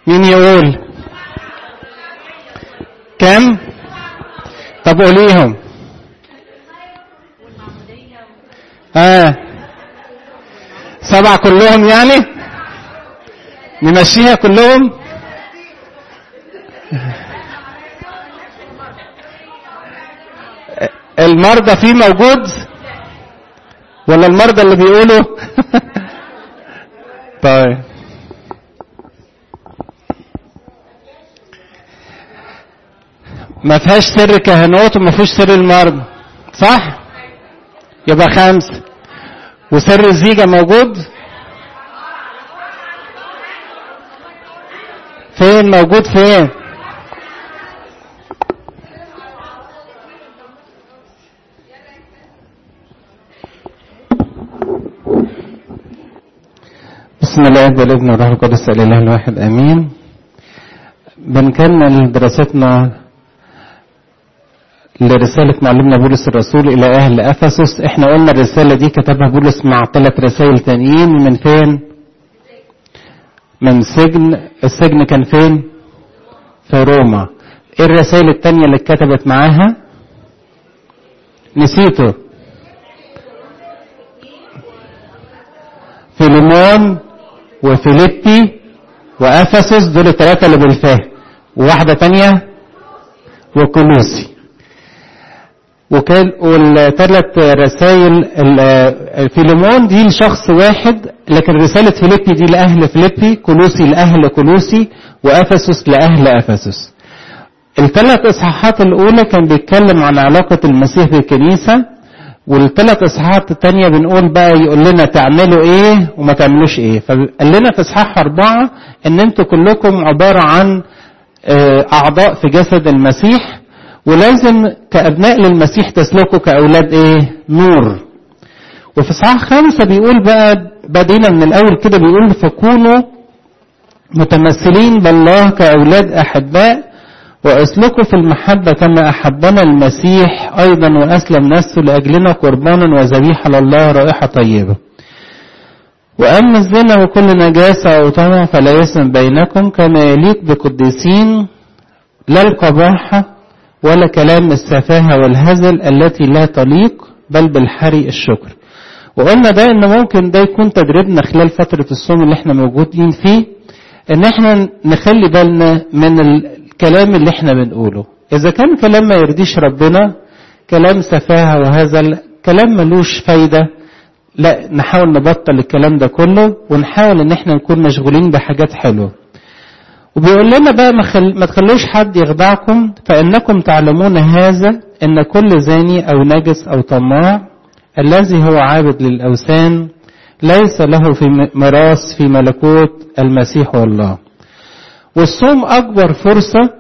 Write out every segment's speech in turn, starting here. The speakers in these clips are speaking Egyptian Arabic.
مين يقول كم طب قوليهم اه سبعة كلهم يعني نمشيها كلهم المرضى فيه موجود ولا المرضى اللي بيقولوا طيب ما فيهاش سر كهنوت وما فيهوش سر المرض صح يبقى خمسة وسر الزيجة موجود فين موجود فين بسم الله والابن والروح القدس الاله الواحد امين بنكمل دراستنا لرسالة معلمنا بولس الرسول إلى أهل أفسس إحنا قلنا الرسالة دي كتبها بولس مع ثلاث رسائل تانيين من فين؟ من سجن السجن كان فين؟ في روما إيه الرسائل التانية اللي اتكتبت معاها؟ نسيته فيليمون وفيليبي وأفسس دول الثلاثة اللي بالفهم وواحدة تانية وكولوسي وكان والثلاث رسائل فيليمون دي لشخص واحد لكن رسالة فيليبي دي لأهل فيليبي كولوسي لأهل كولوسي وأفسس لأهل أفسس الثلاث إصحاحات الأولى كان بيتكلم عن علاقة المسيح بالكنيسة والثلاث إصحاحات التانية بنقول بقى يقول لنا تعملوا إيه وما تعملوش إيه فقال لنا في إصحاح أربعة إن أنتوا كلكم عبارة عن أعضاء في جسد المسيح ولازم كأبناء للمسيح تسلكوا كأولاد إيه؟ نور. وفي إصحاح خمسة بيقول بقى بدينا من الأول كده بيقول فكونوا متمثلين بالله كأولاد أحباء واسلكوا في المحبة كما أحبنا المسيح أيضا وأسلم نفسه لأجلنا قربانا وذبيحة لله رائحة طيبة. وأما الزنا وكل نجاسة أو طمع فلا يسم بينكم كما يليق بقديسين لا القباحة ولا كلام السفاهة والهزل التي لا تليق بل بالحري الشكر وقلنا ده ان ممكن ده يكون تدريبنا خلال فترة الصوم اللي احنا موجودين فيه ان احنا نخلي بالنا من الكلام اللي احنا بنقوله اذا كان كلام ما يرضيش ربنا كلام سفاهة وهزل كلام ملوش فايدة لا نحاول نبطل الكلام ده كله ونحاول ان احنا نكون مشغولين بحاجات حلوه وبيقول لنا بقى ما, خل... ما تخلوش حد يخدعكم فإنكم تعلمون هذا إن كل زاني أو نجس أو طماع الذي هو عابد للأوثان ليس له في ميراث في ملكوت المسيح والله والصوم أكبر فرصة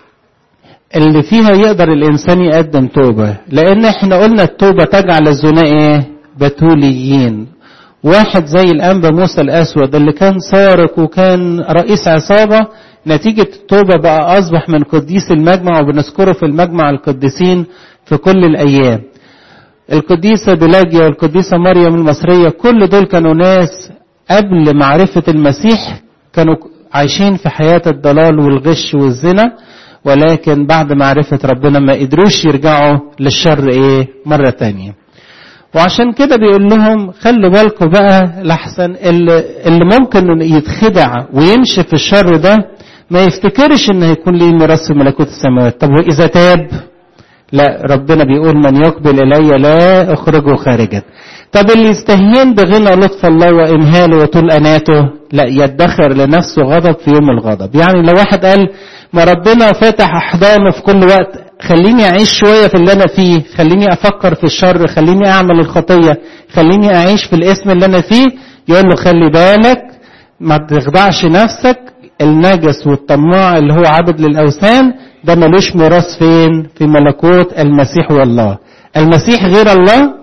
اللي فيها يقدر الإنسان يقدم توبة لأن احنا قلنا التوبة تجعل الزنا إيه بتوليين واحد زي الأنبا موسى الأسود اللي كان سارق وكان رئيس عصابة نتيجة التوبة بقى أصبح من قديس المجمع وبنذكره في المجمع القديسين في كل الأيام القديسة بلاجيا والقديسة مريم المصرية كل دول كانوا ناس قبل معرفة المسيح كانوا عايشين في حياة الضلال والغش والزنا ولكن بعد معرفة ربنا ما قدروش يرجعوا للشر ايه مرة تانية وعشان كده بيقول لهم خلوا بالكم بقى لحسن اللي, اللي ممكن يتخدع ويمشي في الشر ده ما يفتكرش ان هيكون ليه ميراث في ملكوت السماوات طب واذا تاب لا ربنا بيقول من يقبل الي لا اخرجه خارجا طب اللي يستهين بغنى لطف الله وامهاله وطول اناته لا يدخر لنفسه غضب في يوم الغضب يعني لو واحد قال ما ربنا فاتح احضانه في كل وقت خليني اعيش شويه في اللي انا فيه خليني افكر في الشر خليني اعمل الخطيه خليني اعيش في الاسم اللي انا فيه يقول له خلي بالك ما تخدعش نفسك النجس والطماع اللي هو عبد للاوثان ده ملوش ميراث فين في ملكوت المسيح والله المسيح غير الله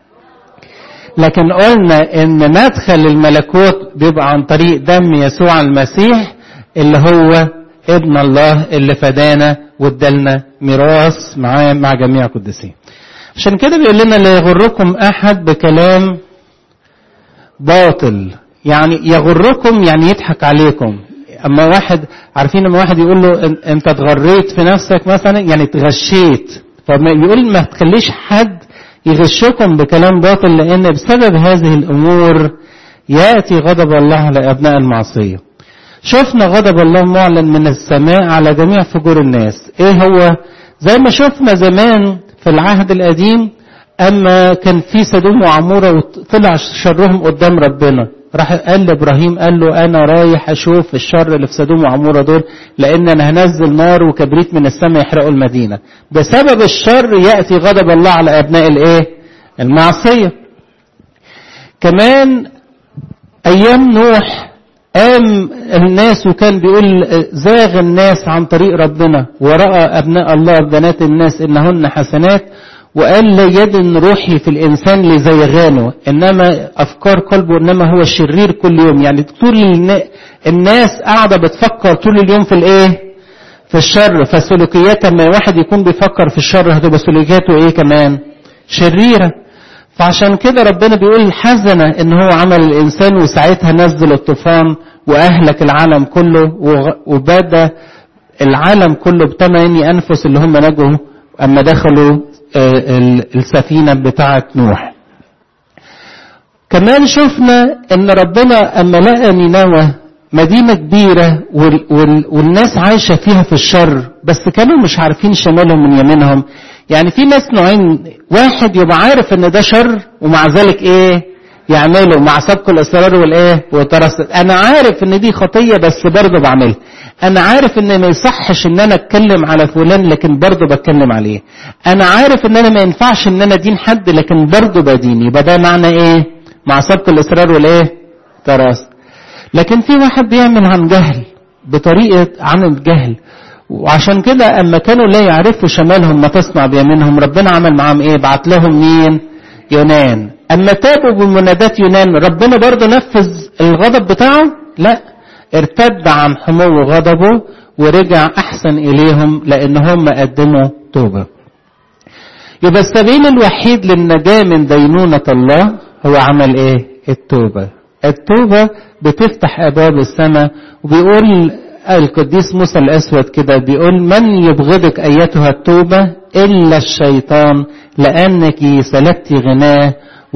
لكن قلنا ان مدخل الملكوت بيبقى عن طريق دم يسوع المسيح اللي هو ابن الله اللي فدانا وادالنا ميراث معاه مع جميع القديسين عشان كده بيقول لنا لا يغركم احد بكلام باطل يعني يغركم يعني يضحك عليكم اما واحد عارفين اما واحد يقول له إن- انت اتغريت في نفسك مثلا يعني اتغشيت فما يقول ما تخليش حد يغشكم بكلام باطل لان بسبب هذه الامور ياتي غضب الله على ابناء المعصيه شفنا غضب الله معلن من السماء على جميع فجور الناس ايه هو زي ما شفنا زمان في العهد القديم اما كان في سدوم وعموره وطلع شرهم قدام ربنا راح قال لابراهيم قال له انا رايح اشوف الشر اللي في سدوم وعموره دول لان انا هنزل نار وكبريت من السماء يحرقوا المدينه بسبب الشر ياتي غضب الله على ابناء الايه المعصيه كمان ايام نوح قام الناس وكان بيقول زاغ الناس عن طريق ربنا وراى ابناء الله بنات الناس انهن حسنات وقال لا يدن روحي في الانسان لزيغانه انما افكار قلبه انما هو شرير كل يوم يعني طول النا- الناس قاعده بتفكر طول اليوم في الايه في الشر فسلوكيات لما واحد يكون بيفكر في الشر هتبقى سلوكياته ايه كمان شريره فعشان كده ربنا بيقول حزن ان هو عمل الانسان وساعتها نزل الطوفان واهلك العالم كله وغ- وبدا العالم كله بثماني انفس اللي هم نجوا اما دخلوا آه، ال- السفينه بتاعه نوح كمان شفنا ان ربنا اما لقى نينوى مدينة كبيرة وال وال والناس عايشة فيها في الشر بس كانوا مش عارفين شمالهم من يمينهم يعني في ناس نوعين واحد يبقى عارف ان ده شر ومع ذلك ايه يعمله مع سبق الاصرار والايه والترصد انا عارف ان دي خطية بس برضه بعملها انا عارف ان ما يصحش ان انا اتكلم على فلان لكن برضه بتكلم عليه انا عارف ان انا ما ينفعش ان انا ادين حد لكن برضه بدين يبقى ده معنى ايه مع سبق الاصرار والايه تراصد لكن في واحد بيعمل عن جهل بطريقة عن الجهل وعشان كده اما كانوا لا يعرفوا شمالهم ما تصنع بيمينهم ربنا عمل معاهم ايه بعت لهم مين يونان اما تابوا بمنادات يونان ربنا برضه نفذ الغضب بتاعه لا ارتد عن حمو غضبه ورجع احسن اليهم لان هم قدموا توبه يبقى السبيل الوحيد للنجاة من دينونة الله هو عمل ايه التوبة التوبة بتفتح ابواب السماء وبيقول القديس موسى الاسود كده بيقول من يبغضك ايتها التوبة الا الشيطان لانك سلبت غناه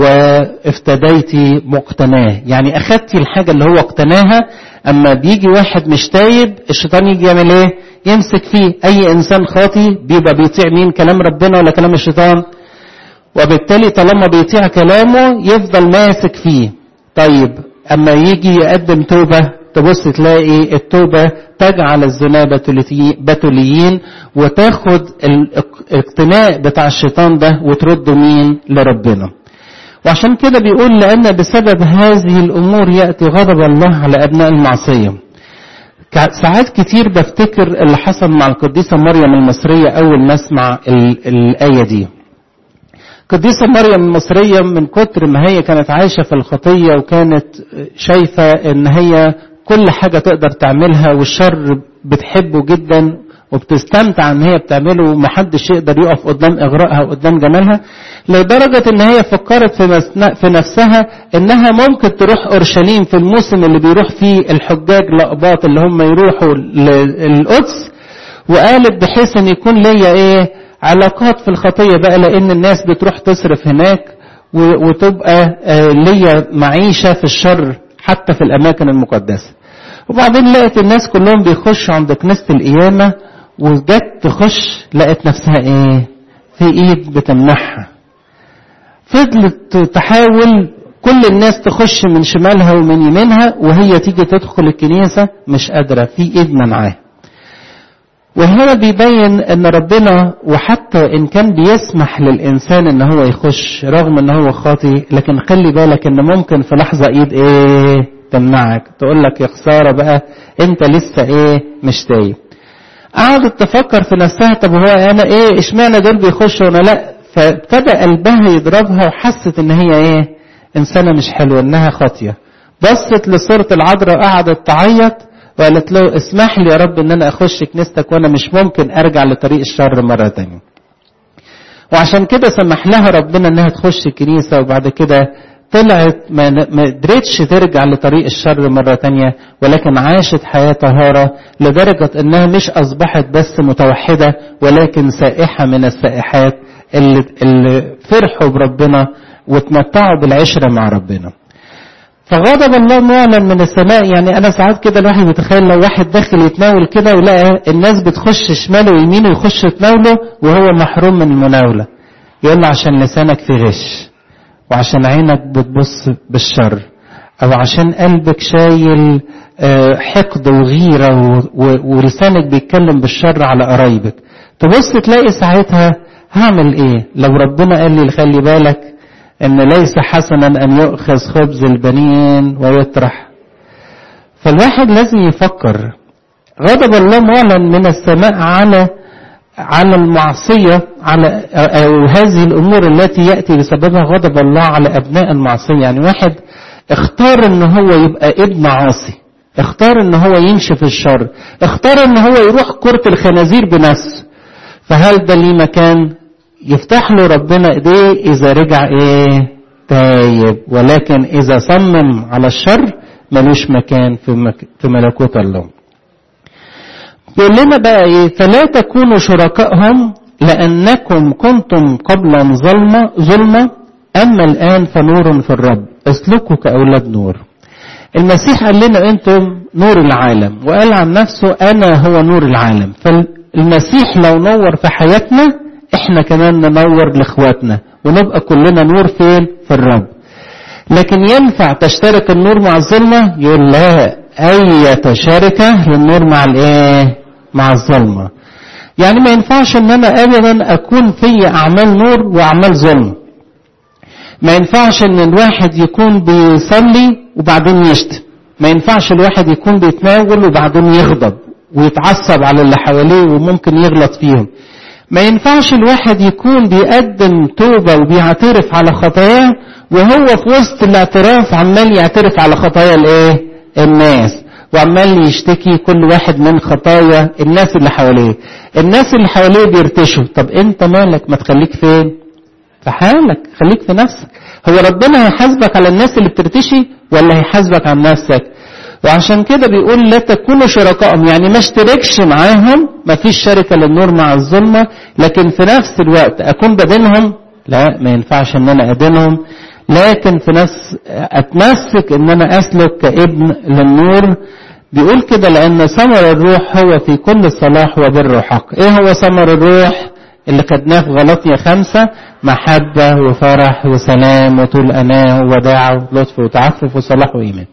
وافتديت مقتناه يعني اخدتي الحاجة اللي هو اقتناها اما بيجي واحد مش تايب الشيطان يجي يعمل ايه يمسك فيه اي انسان خاطي بيبقى بيطيع مين كلام ربنا ولا كلام الشيطان وبالتالي طالما بيطيع كلامه يفضل ماسك فيه طيب اما يجي يقدم توبة تبص تلاقي التوبة تجعل الزنا بتولي- بتوليين وتاخد الاقتناء بتاع الشيطان ده وترده مين لربنا وعشان كده بيقول لأن بسبب هذه الأمور يأتي غضب الله على أبناء المعصية كع- ساعات كتير بفتكر اللي حصل مع القديسة مريم المصرية أول ما أسمع ال- الآية دي القديسة مريم المصرية من كتر ما هي كانت عايشة في الخطية وكانت شايفة ان هي كل حاجة تقدر تعملها والشر بتحبه جدا وبتستمتع ان هي بتعمله ومحدش يقدر يقف قدام اغرائها وقدام جمالها لدرجة ان هي فكرت في, مسنا- في نفسها انها ممكن تروح اورشليم في الموسم اللي بيروح فيه الحجاج لقباط اللي هم يروحوا للقدس وقالت بحيث ان يكون ليا ايه علاقات في الخطية بقى لان الناس بتروح تصرف هناك و- وتبقى آه، ليا معيشة في الشر حتى في الاماكن المقدسة وبعدين لقت الناس كلهم بيخشوا عند كنيسة القيامة وجت تخش لقت نفسها ايه في ايد بتمنحها فضلت تحاول كل الناس تخش من شمالها ومن يمينها وهي تيجي تدخل الكنيسة مش قادرة في ايد منعاها وهنا بيبين ان ربنا وحتى ان كان بيسمح للانسان ان هو يخش رغم ان هو خاطي لكن خلي بالك ان ممكن في لحظة ايد ايه تمنعك تقول لك يا خسارة بقى انت لسه ايه مش تايب قعدت تفكر في نفسها طب هو انا ايه اشمعنى دول بيخشوا وانا لا فابتدى قلبها يضربها وحست ان هي ايه انسانة مش حلوة انها خاطية بصت لصورة العذراء قعدت تعيط وقالت له اسمح لي يا رب ان انا اخش كنيستك وانا مش ممكن ارجع لطريق الشر مرة تانية وعشان كده سمح لها ربنا انها تخش الكنيسة وبعد كده طلعت ما ما قدرتش ترجع لطريق الشر مرة تانية ولكن عاشت حياة طهارة لدرجة انها مش اصبحت بس متوحدة ولكن سائحة من السائحات اللي, اللي فرحوا بربنا وتمتعوا بالعشرة مع ربنا فغضب الله معلن من السماء يعني انا ساعات كده الواحد بيتخيل لو واحد داخل يتناول كده ويلاقي الناس بتخش شماله ويمينه ويخش تناوله وهو محروم من المناوله يقول له عشان لسانك في غش وعشان عينك بتبص بالشر او عشان قلبك شايل حقد وغيرة ولسانك بيتكلم بالشر على قرايبك تبص تلاقي ساعتها هعمل ايه لو ربنا قال لي خلي بالك ان ليس حسنا ان يؤخذ خبز البنين ويطرح فالواحد لازم يفكر غضب الله معلن من السماء على على المعصية على أو هذه الأمور التي يأتي بسببها غضب الله على أبناء المعصية يعني واحد اختار ان هو يبقى ابن عاصي اختار ان هو يمشي في الشر اختار ان هو يروح كرة الخنازير بنفسه فهل ده ليه مكان يفتح له ربنا ايديه اذا رجع ايه تايب ولكن اذا صمم على الشر ملوش مكان في, مك... في ملكوت الله يقول لنا بقى ايه فلا تكونوا شركائهم لانكم كنتم قبلا ظلمة ظلمة اما الان فنور في الرب اسلكوا كاولاد نور المسيح قال لنا انتم نور العالم وقال عن نفسه انا هو نور العالم فالمسيح لو نور في حياتنا احنا كمان ننور لاخواتنا ونبقى كلنا نور فين في الرب لكن ينفع تشترك النور مع الظلمة يقول لا اي شركة للنور مع الايه مع الظلمة يعني ما ينفعش ان انا ابدا اكون في اعمال نور واعمال ظلم ما ينفعش ان الواحد يكون بيصلي وبعدين يشتم ما ينفعش الواحد يكون بيتناول وبعدين يغضب ويتعصب على اللي حواليه وممكن يغلط فيهم ما ينفعش الواحد يكون بيقدم توبة وبيعترف على خطاياه وهو في وسط الاعتراف عمال يعترف على خطايا الايه الناس وعمال يشتكي كل واحد من خطايا الناس اللي حواليه الناس اللي حواليه بيرتشوا طب انت مالك ما تخليك فين في حالك خليك في نفسك هو ربنا هيحاسبك على الناس اللي بترتشي ولا هيحاسبك عن نفسك وعشان كده بيقول لا تكونوا شركائهم يعني ما اشتركش معاهم ما فيش شركة للنور مع الظلمة لكن في نفس الوقت اكون بدينهم لا ما ينفعش ان انا ادينهم لكن في نفس اتمسك ان انا اسلك كابن للنور بيقول كده لان ثمر الروح هو في كل صلاح وبر وحق ايه هو ثمر الروح اللي خدناه في غلطية خمسة محبة وفرح وسلام وطول أناه ووداع ولطف وتعفف وصلاح وإيمان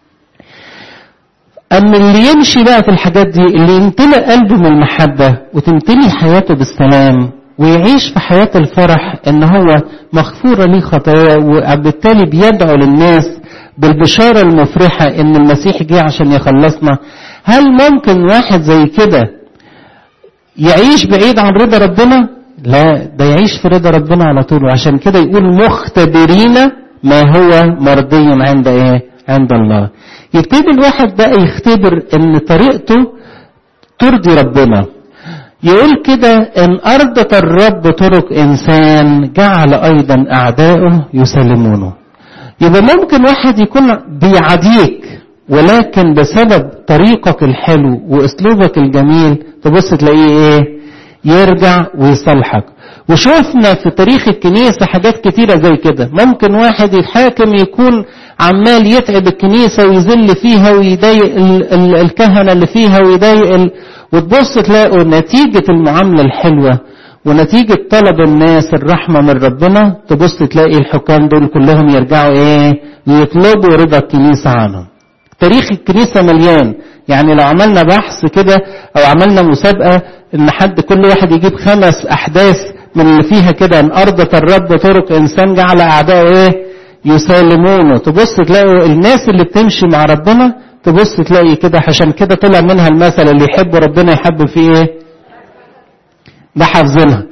أما اللي يمشي بقى في الحاجات دي اللي يمتلئ قلبه من المحبة وتمتلي حياته بالسلام ويعيش في حياة الفرح ان هو مغفورة ليه خطاياه وبالتالي بيدعو للناس بالبشارة المفرحة ان المسيح جه عشان يخلصنا هل ممكن واحد زي كده يعيش بعيد عن رضا ربنا لا ده يعيش في رضا ربنا على طول وعشان كده يقول مختبرين ما هو مرضي عند ايه عند الله يبتدي الواحد بقى يختبر ان طريقته ترضي ربنا يقول كده ان ارضت الرب طرق انسان جعل ايضا اعداؤه يسلمونه يبقى ممكن واحد يكون بيعاديك ولكن بسبب طريقك الحلو واسلوبك الجميل تبص تلاقيه ايه يرجع ويصلحك وشوفنا في تاريخ الكنيسة حاجات كتيرة زي كده ممكن واحد الحاكم يكون عمال يتعب الكنيسة ويذل فيها ويضايق الكهنة اللي فيها ويضايق ال... وتبص تلاقوا نتيجة المعاملة الحلوة ونتيجة طلب الناس الرحمة من ربنا تبص تلاقي الحكام دول كلهم يرجعوا ايه يطلبوا رضا الكنيسة عنهم تاريخ الكنيسة مليان يعني لو عملنا بحث كده او عملنا مسابقة ان حد كل واحد يجيب خمس احداث من اللي فيها كده ان ارضت الرب طرق انسان جعل اعدائه ايه يسالمونه تبص تلاقوا الناس اللي بتمشي مع ربنا تبص تلاقي كده عشان كده طلع منها المثل اللي يحب ربنا يحب فيه ايه ده حافظينها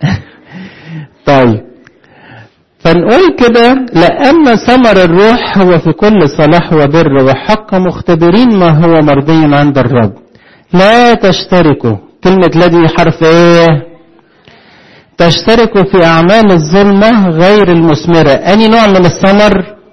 طيب فنقول كده لأن ثمر الروح هو في كل صلاح وبر وحق مختبرين ما هو مرضي عند الرب لا تشتركوا كلمة لا دي حرف ايه تشتركوا في أعمال الظلمة غير المثمرة أي نوع من الثمر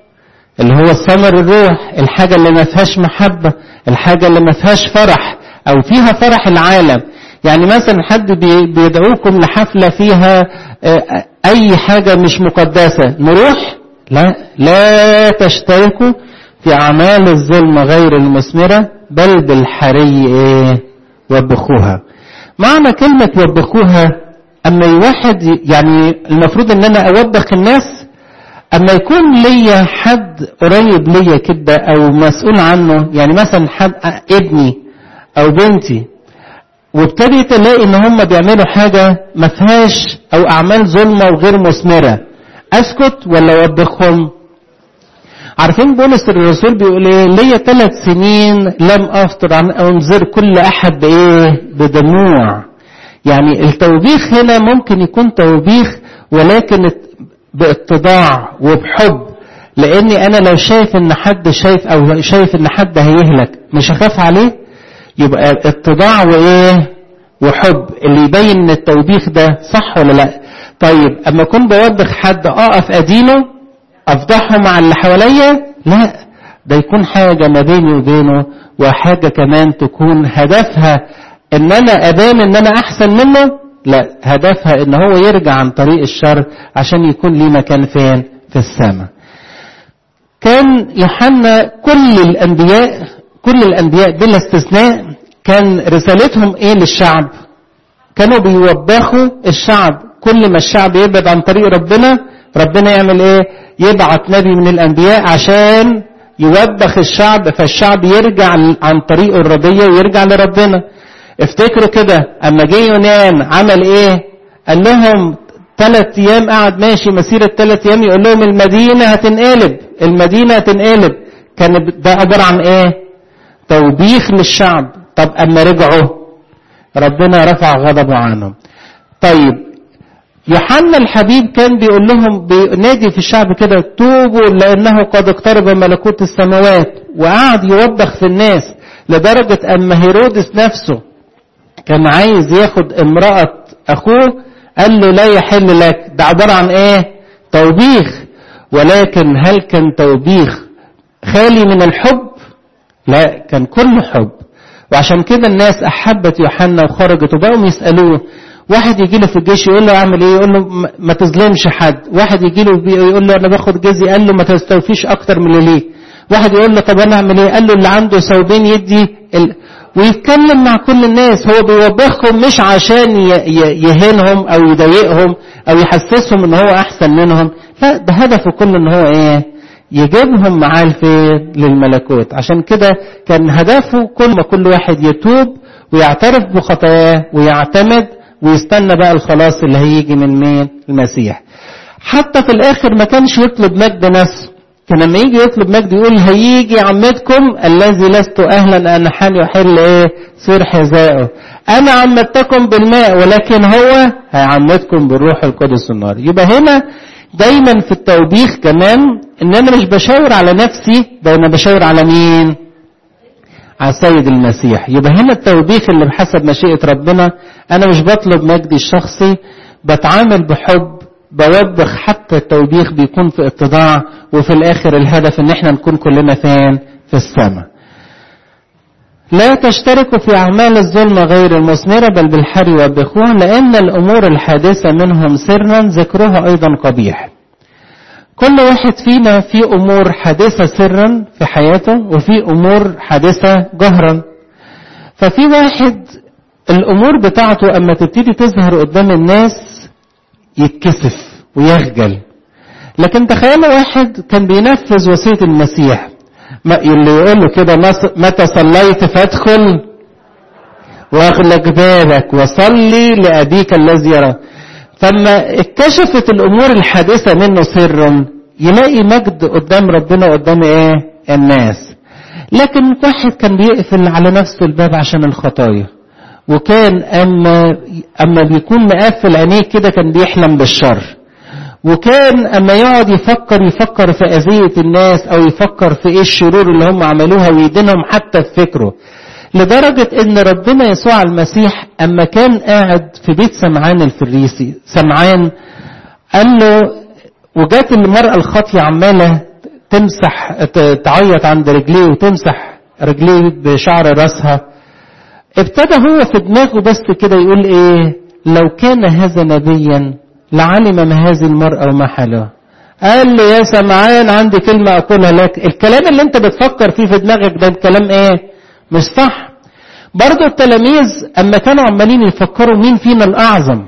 اللي هو ثمر الروح الحاجة اللي ما فيهاش محبة الحاجة اللي ما فيهاش فرح أو فيها فرح العالم يعني مثلا حد بيدعوكم لحفلة فيها أي حاجة مش مقدسة نروح لا لا تشتركوا في أعمال الظلم غير المثمرة بل بالحري إيه وبخوها معنى كلمة وبخوها أما واحد يعني المفروض إن أنا أوبخ الناس أما يكون ليا حد قريب ليا كده أو مسؤول عنه يعني مثلا حد ابني أو بنتي وابتديت الاقي ان هم بيعملوا حاجة ما فيهاش او اعمال ظلمة وغير مثمرة اسكت ولا اوبخهم عارفين بولس الرسول بيقول ايه ليا ثلاث سنين لم افطر عن انذر كل احد بايه بدموع يعني التوبيخ هنا ممكن يكون توبيخ ولكن باتضاع وبحب لاني انا لو شايف ان حد شايف او شايف ان حد هيهلك مش هخاف عليه يبقى اتضاع وايه وحب اللي يبين ان التوبيخ ده صح ولا لا طيب اما اكون بوبخ حد اقف ادينه افضحه مع اللي حواليا لا ده يكون حاجه ما بيني وبينه وحاجه كمان تكون هدفها ان انا ابان ان انا احسن منه لا هدفها ان هو يرجع عن طريق الشر عشان يكون ليه مكان فين في السماء كان يوحنا كل الانبياء كل الانبياء بلا استثناء كان رسالتهم ايه للشعب كانوا بيوبخوا الشعب كل ما الشعب يبعد عن طريق ربنا ربنا يعمل ايه يبعت نبي من الانبياء عشان يوبخ الشعب فالشعب يرجع عن طريقه الرضيه ويرجع لربنا افتكروا كده اما جه يونان عمل ايه قال لهم ثلاث ايام قعد ماشي مسيره ثلاث ايام يقول لهم المدينه هتنقلب المدينه هتنقلب كان ده عباره عن ايه توبيخ للشعب طب اما رجعوا ربنا رفع غضبه عنهم طيب يوحنا الحبيب كان بيقول لهم بينادي في الشعب كده توبوا لانه قد اقترب ملكوت السماوات وقعد يوبخ في الناس لدرجة اما هيرودس نفسه كان عايز ياخد امرأة اخوه قال له لا يحل لك ده عبارة عن ايه توبيخ ولكن هل كان توبيخ خالي من الحب لا كان كله حب وعشان كده الناس احبت يوحنا وخرجت وبقوا يسالوه واحد يجي له في الجيش يقول له اعمل ايه يقول له ما تظلمش حد واحد يجي له يقول له انا باخد جزي قال له ما تستوفيش اكتر من اللي ليك واحد يقول له طب انا اعمل ايه قال له اللي عنده ثوبين يدي ال... ويتكلم مع كل الناس هو بيوبخهم مش عشان يهينهم او يضايقهم او يحسسهم ان هو احسن منهم لا ده هدفه كله ان هو ايه يجيبهم معاه لفين للملكوت عشان كده كان هدفه كل ما كل واحد يتوب ويعترف بخطاياه ويعتمد ويستنى بقى الخلاص اللي هيجي من مين المسيح حتى في الاخر ما كانش يطلب مجد نفسه كان لما يجي يطلب مجد يقول هيجي عمتكم الذي لست اهلا ان حال يحل ايه سير حذائه انا عمدتكم بالماء ولكن هو هيعمدكم بالروح القدس النار يبقى هنا دايما في التوبيخ كمان ان انا مش بشاور على نفسي ده انا بشاور على مين على السيد المسيح يبقى هنا التوبيخ اللي بحسب مشيئة ربنا انا مش بطلب مجدي الشخصي بتعامل بحب بوبخ حتى التوبيخ بيكون في اتضاع وفي الاخر الهدف ان احنا نكون كلنا فين في السماء لا تشتركوا في أعمال الظلم غير المثمرة بل بالحر وبخوه لأن الأمور الحادثة منهم سرا ذكرها أيضا قبيح كل واحد فينا في أمور حادثة سرا في حياته وفي أمور حادثة جهرا ففي واحد الأمور بتاعته أما تبتدي تظهر قدام الناس يتكسف ويخجل لكن تخيلوا واحد كان بينفذ وصية المسيح اللي يقول له كده متى صليت فادخل واغلق بابك وصلي لأبيك الذي يرى فما اتكشفت الأمور الحادثة منه سرا يلاقي مجد قدام ربنا قدام ايه الناس لكن واحد كان بيقفل على نفسه الباب عشان الخطايا وكان اما اما بيكون مقفل عينيه كده كان بيحلم بالشر وكان اما يقعد يفكر يفكر في اذية الناس او يفكر في ايه الشرور اللي هم عملوها ويدينهم حتى في فكره لدرجة ان ربنا يسوع المسيح اما كان قاعد في بيت سمعان الفريسي سمعان قال له وجات المرأة الخاطية عمالة تمسح تعيط عند رجليه وتمسح رجليه بشعر راسها ابتدى هو في دماغه بس كده يقول ايه لو كان هذا نبيا لعلم ما هذه المرأة وما حالها قال له يا سمعان عندي كلمة أقولها لك الكلام اللي انت بتفكر فيه في دماغك ده كلام ايه مش صح برضو التلاميذ أما كانوا عمالين يفكروا مين فينا الأعظم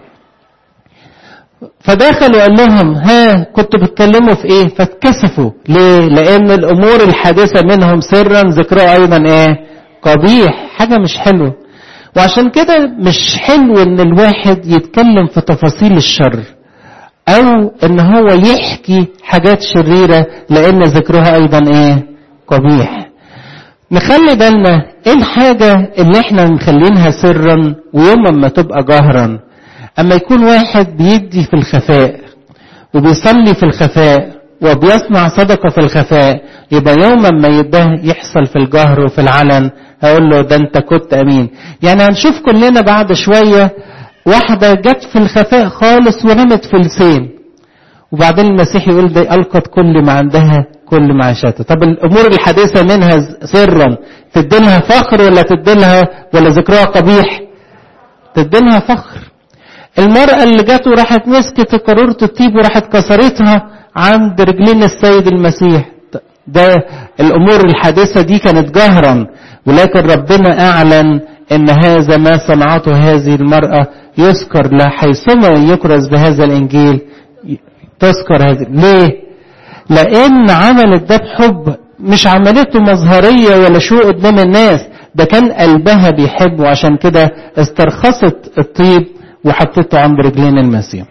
فدخل وقال لهم ها كنتوا بتكلموا في ايه فاتكسفوا ليه لان الامور الحادثة منهم سرا ذكرها ايضا ايه قبيح حاجة مش حلوة وعشان كده مش حلو ان الواحد يتكلم في تفاصيل الشر او ان هو يحكي حاجات شريرة لان ذكرها ايضا ايه قبيح نخلي بالنا ايه الحاجة اللي احنا مخلينها سرا ويوم ما تبقى جهرا اما يكون واحد بيدي في الخفاء وبيصلي في الخفاء وبيصنع صدقة في الخفاء يبقى يوما ما يبقى يحصل في الجهر وفي العلن هقول له ده انت كنت امين يعني هنشوف كلنا بعد شوية واحدة جت في الخفاء خالص ونمت في لسان وبعدين المسيح يقول ده ألقت كل ما عندها كل معاشاتها طب الأمور الحديثة منها سرا تديلها فخر ولا تديلها ولا ذكرها قبيح تديلها فخر المرأة اللي جت وراحت مسكت قارورة الطيب وراحت كسرتها عند رجلين السيد المسيح ده الأمور الحادثة دي كانت جهرا ولكن ربنا أعلن إن هذا ما صنعته هذه المرأة يذكر لا حيثما يكرز بهذا الإنجيل تذكر هذه ليه؟ لأن عملت ده بحب مش عملته مظهرية ولا شو قدام الناس ده كان قلبها بيحب وعشان كده استرخصت الطيب وحطته عند رجلين المسيح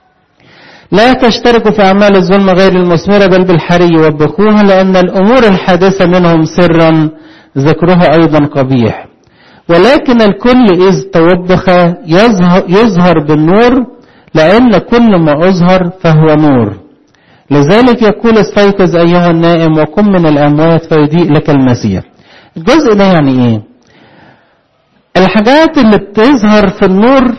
لا تشتركوا في أعمال الظلم غير المثمرة بل بالحري وبخوها لأن الأمور الحادثة منهم سرا ذكرها أيضا قبيح ولكن الكل إذ توبخ يظهر, يظهر بالنور لأن كل ما أظهر فهو نور لذلك يقول استيقظ أيها النائم وقم من الأموات فيضيء لك المسيح الجزء ده يعني إيه الحاجات اللي بتظهر في النور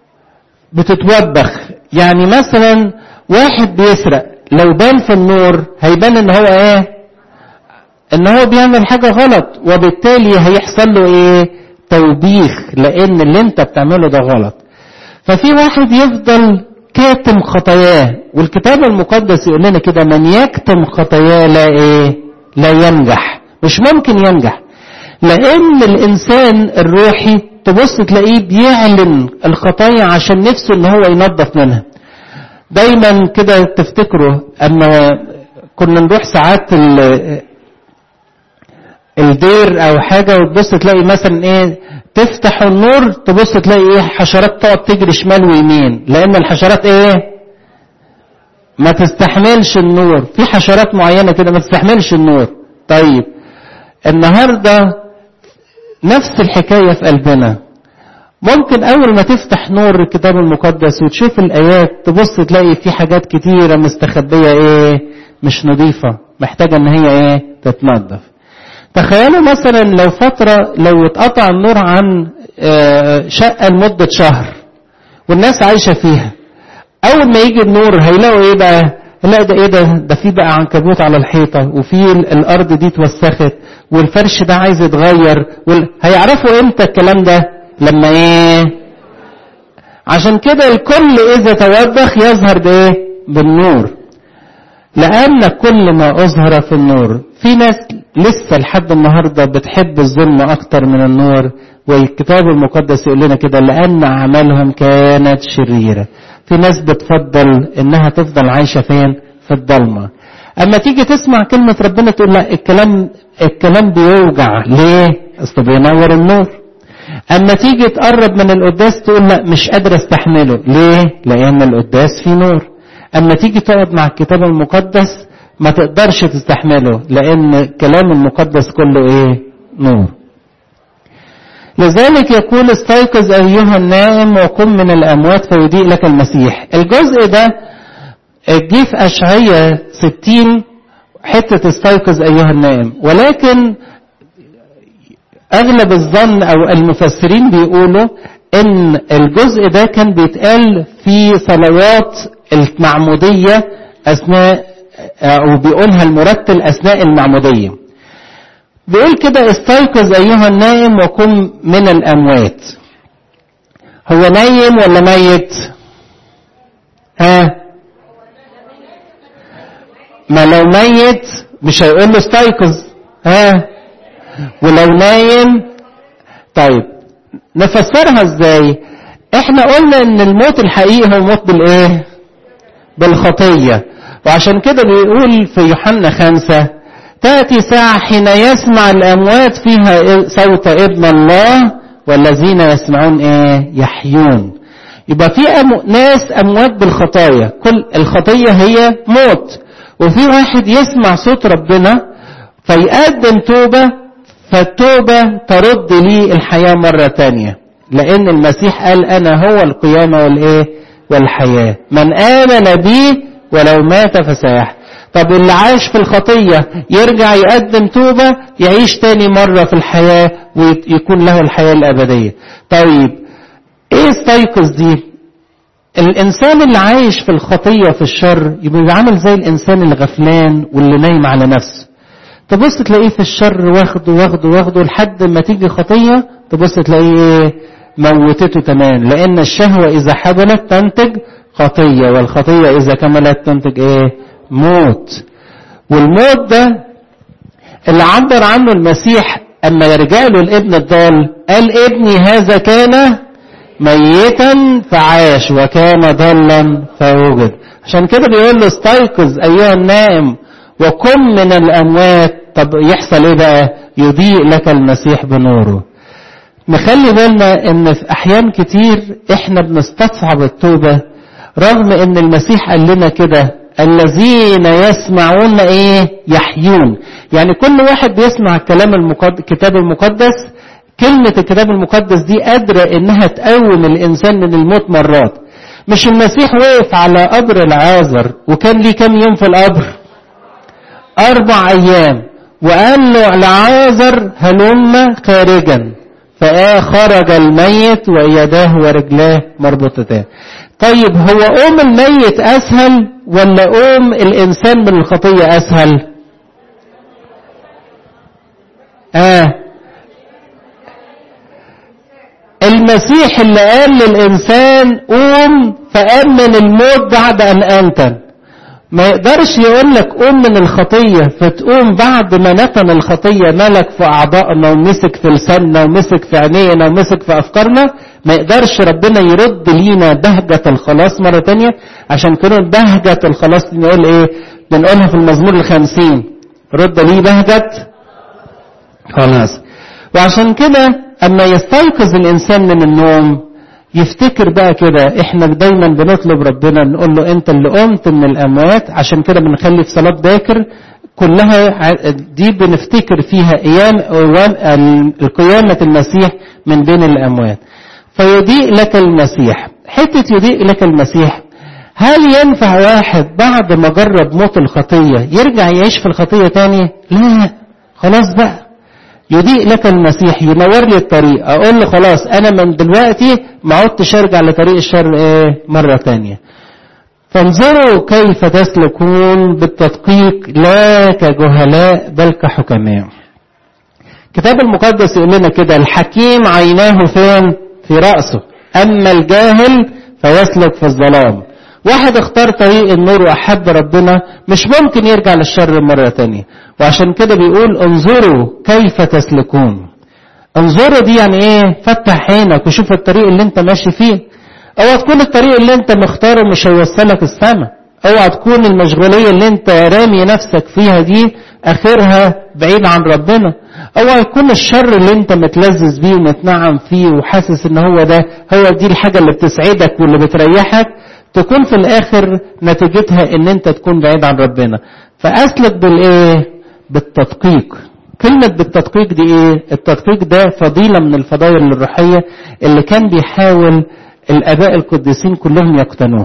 بتتوبخ يعني مثلا واحد بيسرق لو بان في النور هيبان ان هو ايه ان هو بيعمل حاجة غلط وبالتالي هيحصل له ايه توبيخ لان اللي انت بتعمله ده غلط ففي واحد يفضل كاتم خطاياه والكتاب المقدس يقول لنا كده من يكتم خطاياه لا ايه لا ينجح مش ممكن ينجح لان الانسان الروحي تبص تلاقيه بيعلن الخطايا عشان نفسه ان هو ينظف منها دايما كده تفتكروا اما كنا نروح ساعات الدير او حاجة وتبص تلاقي مثلا ايه تفتح النور تبص تلاقي ايه حشرات تقعد تجري شمال ويمين لان الحشرات ايه ما تستحملش النور في حشرات معينة كده ما تستحملش النور طيب النهاردة نفس الحكاية في قلبنا ممكن أول ما تفتح نور الكتاب المقدس وتشوف الآيات تبص تلاقي في حاجات كتيرة مستخبية إيه مش نظيفة محتاجة إن هي إيه تتنظف تخيلوا مثلا لو فترة لو اتقطع النور عن شقة لمدة شهر والناس عايشة فيها أول ما يجي النور هيلاقوا إيه بقى لا ده ايه ده ده في بقى عنكبوت على الحيطة وفي الارض دي اتوسخت والفرش ده عايز يتغير وال... هيعرفوا امتى الكلام ده لما ايه عشان كده الكل اذا توبخ يظهر بايه بالنور لان كل ما اظهر في النور في ناس لسه لحد النهاردة بتحب الظلم اكتر من النور والكتاب المقدس يقول لنا كده لان اعمالهم كانت شريره في ناس بتفضل انها تفضل عايشة فين في الضلمة اما تيجي تسمع كلمة ربنا تقول لا الكلام الكلام بيوجع ليه اصل بينور النور اما تيجي تقرب من القداس تقول لا مش قادر استحمله ليه لان القداس فيه نور اما تيجي تقعد مع الكتاب المقدس ما تقدرش تستحمله لان الكلام المقدس كله ايه نور لذلك يقول استيقظ أيها النائم وقم من الأموات فيضيء لك المسيح الجزء ده جه في أشعية 60 حتة استيقظ أيها النائم ولكن أغلب الظن أو المفسرين بيقولوا إن الجزء ده كان بيتقال في صلوات المعمودية أثناء أو بيقولها المرتل أثناء المعمودية بيقول كده استيقظ أيها النائم وقم من الأموات هو نايم ولا ميت ها ما لو ميت مش هيقول له استيقظ ها ولو نايم طيب نفسرها ازاي احنا قلنا ان الموت الحقيقي هو موت بالايه بالخطية وعشان كده بيقول في يوحنا خمسة تأتي ساعة حين يسمع الأموات فيها صوت ابن الله والذين يسمعون ايه يحيون يبقى في أم... ناس أموات بالخطايا كل الخطية هي موت وفي واحد يسمع صوت ربنا فيقدم توبة فالتوبة ترد لي الحياة مرة تانية لأن المسيح قال أنا هو القيامة والإيه والحياة من آمن بي ولو مات فسيح طب اللي عاش في الخطية يرجع يقدم توبة يعيش تاني مرة في الحياة ويكون له الحياة الأبدية طيب ايه استيقظ دي الانسان اللي عايش في الخطية في الشر يبقى عامل زي الانسان الغفلان واللي نايم على نفسه تبص تلاقيه في الشر واخده واخده واخده لحد ما تيجي خطية تبص تلاقيه موتته تمام لان الشهوة اذا حبلت تنتج خطية والخطية اذا كملت تنتج ايه موت والموت ده اللي عبر عنه المسيح اما يرجع له الابن الضال قال ابني هذا كان ميتا فعاش وكان ضلا فوجد عشان كده بيقول له استيقظ ايها النائم وقم من الاموات طب يحصل ايه بقى يضيء لك المسيح بنوره نخلي بالنا ان في احيان كتير احنا بنستصعب التوبة رغم ان المسيح قال لنا كده الذين يسمعون ايه يحيون يعني كل واحد بيسمع الكلام المقدس الكتاب المقدس كلمة الكتاب المقدس دي قادرة انها تقوم الانسان من الموت مرات مش المسيح وقف على قبر العازر وكان ليه كام يوم في القبر اربع ايام وقال له لعازر هلم خارجا فخرج الميت ويداه ورجلاه مربوطتان طيب هو قوم الميت اسهل ولا قوم الانسان من الخطية اسهل اه المسيح اللي قال للإنسان قوم فأمن الموت بعد أن أنتن ما يقدرش يقول لك قوم من الخطية فتقوم بعد ما نتن الخطية ملك في أعضائنا ومسك في لساننا ومسك في عينينا ومسك في أفكارنا ما يقدرش ربنا يرد لينا بهجة الخلاص مرة تانية عشان كده بهجة الخلاص نقول إيه بنقولها في المزمور الخمسين رد لي بهجة خلاص وعشان كده اما يستيقظ الانسان من النوم يفتكر بقى كده احنا دايما بنطلب ربنا نقول له انت اللي قمت من الاموات عشان كده بنخلي في صلاه باكر كلها دي بنفتكر فيها ايام القيامه المسيح من بين الاموات فيضيء لك المسيح حته يضيء لك المسيح هل ينفع واحد بعد ما جرب موت الخطيه يرجع يعيش في الخطيه تاني لا خلاص بقى يضيء لك المسيح ينور لي الطريق اقول له خلاص انا من دلوقتي ما عدتش ارجع لطريق الشر ايه مرة تانية فانظروا كيف تسلكون بالتدقيق لا كجهلاء بل كحكماء الكتاب المقدس يقول لنا كده الحكيم عيناه فين في رأسه اما الجاهل فيسلك في الظلام واحد اختار طريق النور واحب ربنا مش ممكن يرجع للشر مرة تانية وعشان كده بيقول انظروا كيف تسلكون انظروا دي يعني ايه فتح عينك وشوف الطريق اللي انت ماشي فيه اوعى تكون الطريق اللي انت مختاره مش هيوصلك السماء اوعى تكون المشغولية اللي انت رامي نفسك فيها دي اخرها بعيد عن ربنا اوعى يكون الشر اللي انت متلذذ بيه ومتنعم فيه وحاسس ان هو ده هو دي الحاجة اللي بتسعدك واللي بتريحك تكون في الاخر نتيجتها ان انت تكون بعيد عن ربنا فاسلك بالايه بالتدقيق كلمة بالتدقيق دي ايه التدقيق ده فضيلة من الفضائل الروحية اللي كان بيحاول الاباء القديسين كلهم يقتنوه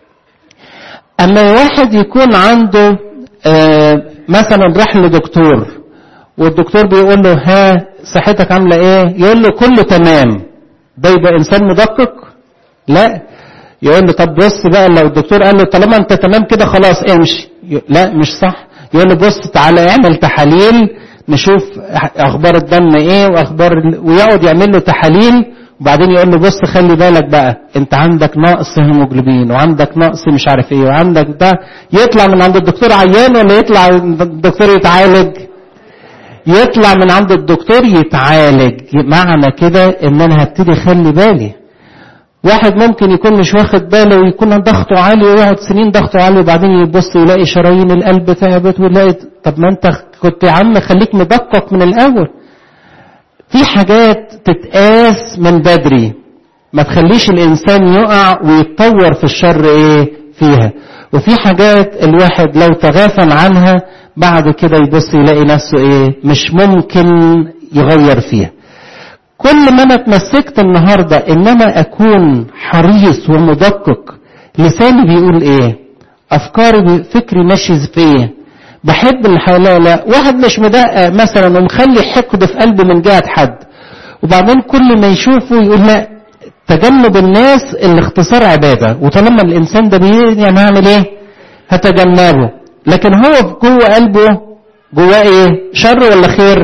اما واحد يكون عنده آه مثلا راح لدكتور والدكتور بيقول له ها صحتك عاملة ايه يقول له كله تمام ده يبقى انسان مدقق لا يقول له طب بص بقى لو الدكتور قال له طالما انت تمام كده خلاص امشي لا مش صح يقول له بص تعالى اعمل تحاليل نشوف اخبار الدم ايه واخبار ويقعد يعمل له تحاليل وبعدين يقول له بص خلي بالك بقى انت عندك نقص هيموجلوبين وعندك نقص مش عارف ايه وعندك ده يطلع من عند الدكتور عيان ولا يطلع الدكتور يتعالج يطلع من عند الدكتور يتعالج معنى كده ان انا هبتدي اخلي بالي واحد ممكن يكون مش واخد باله ويكون ضغطه عالي ويقعد سنين ضغطه عالي وبعدين يبص يلاقي شرايين القلب تعبت ويلاقي طب ما انت كنت يا عم خليك مدقق من الاول في حاجات تتقاس من بدري ما تخليش الانسان يقع ويتطور في الشر ايه فيها وفي حاجات الواحد لو تغافل عنها بعد كده يبص يلاقي نفسه ايه مش ممكن يغير فيها كل ما انا اتمسكت النهارده ان انا اكون حريص ومدقق لساني بيقول ايه افكاري فكري ماشي في ايه بحب الحياه لا واحد مش مدقق مثلا ومخلي حقد في قلبه من جهه حد وبعدين كل ما يشوفه يقول لا تجنب الناس الاختصار عباده وطالما الانسان ده يعني هعمل ايه هتجنبه لكن هو في جوه قلبه جواه ايه شر ولا خير